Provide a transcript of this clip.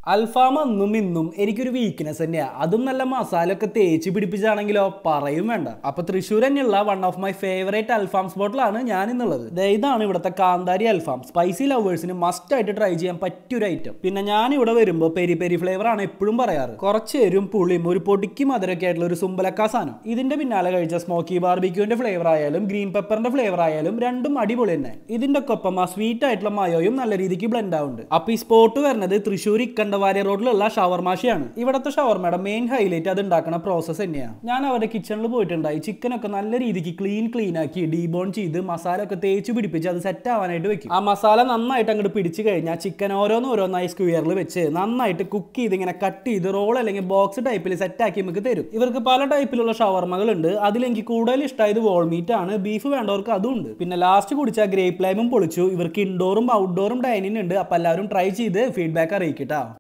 അൽഫാം അന്നും ഇന്നും എനിക്കൊരു വീക്ക്നെസ് തന്നെയാ അതും നല്ല മസാല ഒക്കെ തേച്ച് പിടിപ്പിച്ചാണെങ്കിലോ പറയും വേണ്ട അപ്പൊ തൃശ്ശൂർ തന്നെയുള്ള one of my favourite alfaham സ്പോട്ടിലാണ് ഞാൻ ഇന്നുള്ളത് ദേ ഇതാണ് ഇവിടുത്തെ കാന്താരി അൽഫാം സ്പൈസി ലവേഴ്സിന് മസ്റ്റ് ആയിട്ട് ട്രൈ ചെയ്യാൻ പറ്റിയൊരു ഐറ്റം പിന്നെ ഞാൻ ഇവിടെ വരുമ്പോൾ പെരി പെരി ഫ്ലേവർ ആണ് എപ്പോഴും പറയാറ് കുറച്ച് എരും പുളിയും ഒരു പൊടിക്ക് മധുരമൊക്കെ ആയിട്ടുള്ള ഒരു സുമ്പലക്ക സാധനം ഇതിന്റെ പിന്നാലെ കഴിച്ച സ്മോക്കി ബാർബിക്യൂവിന്റെ ഫ്ലേവർ ആയാലും ഗ്രീൻ പെപ്പറിന്റെ ഫ്ലേവർ ആയാലും രണ്ടും അടിപൊളി തന്നെ ഇതിന്റെ ഒപ്പം ആ സ്വീറ്റ് ആയിട്ടുള്ള മയോയും നല്ല രീതിക്ക് ബ്ലെൻഡ് ആവുന്നുണ്ട് അപ്പൊ ഈ സ്പോട്ട് വരുന്നത് തൃശ്ശൂർ ഇക്കണ്ടവാര്യ റോഡിലുള്ള ഷവർമാശയാണ് ഇവിടുത്തെ ഷവർമയുടെ മെയിൻ ഹൈലൈറ്റ് അത് ഉണ്ടാക്കുന്ന പ്രോസസ്സ് തന്നെയാണ് ഞാൻ അവരുടെ കിച്ചണിൽ പോയിട്ടുണ്ടായി ചിക്കനൊക്കെ നല്ല രീതിക്ക് ക്ലീൻ ക്ലീൻ ആക്കി ഡീബോൺ ചെയ്ത് മസാല ഒക്കെ തേച്ച് പിടിപ്പിച്ച് അത് സെറ്റ് ആവാനായിട്ട് വെക്കും ആ മസാല നന്നായിട്ട് അങ്ങോട്ട് പിടിച്ചു കഴിഞ്ഞാൽ ചിക്കൻ ഓരോന്ന് ഓരോന്നായി സ്ക്വയറിൽ വെച്ച് നന്നായിട്ട് കുക്ക് ചെയ്ത് ഇങ്ങനെ കട്ട് ചെയ്ത് റോൾ അല്ലെങ്കിൽ ബോക്സ് ടൈപ്പിൽ സെറ്റ് ആക്കി നമുക്ക് തരും ഇവർക്ക് പല ടൈപ്പിലുള്ള ഷവർമകളുണ്ട് അതിലെനിക്ക് കൂടുതൽ ഇഷ്ടമായത് വോൾമീറ്റ് ആണ് ബീഫ് വേണ്ടവർക്ക് അതും ഉണ്ട് പിന്നെ ലാസ്റ്റ് കുടിച്ച ഗ്രേപ്പ് ലൈമും പൊളിച്ചു ഇവർക്ക് ഇൻഡോറും ഔട്ട്ഡോറും ഡൈനിങ് ഉണ്ട് അപ്പൊ എല്ലാവരും ട്രൈ ചെയ്ത് ഫീഡ്ബാക്ക് അറിയിക്കട്ടാ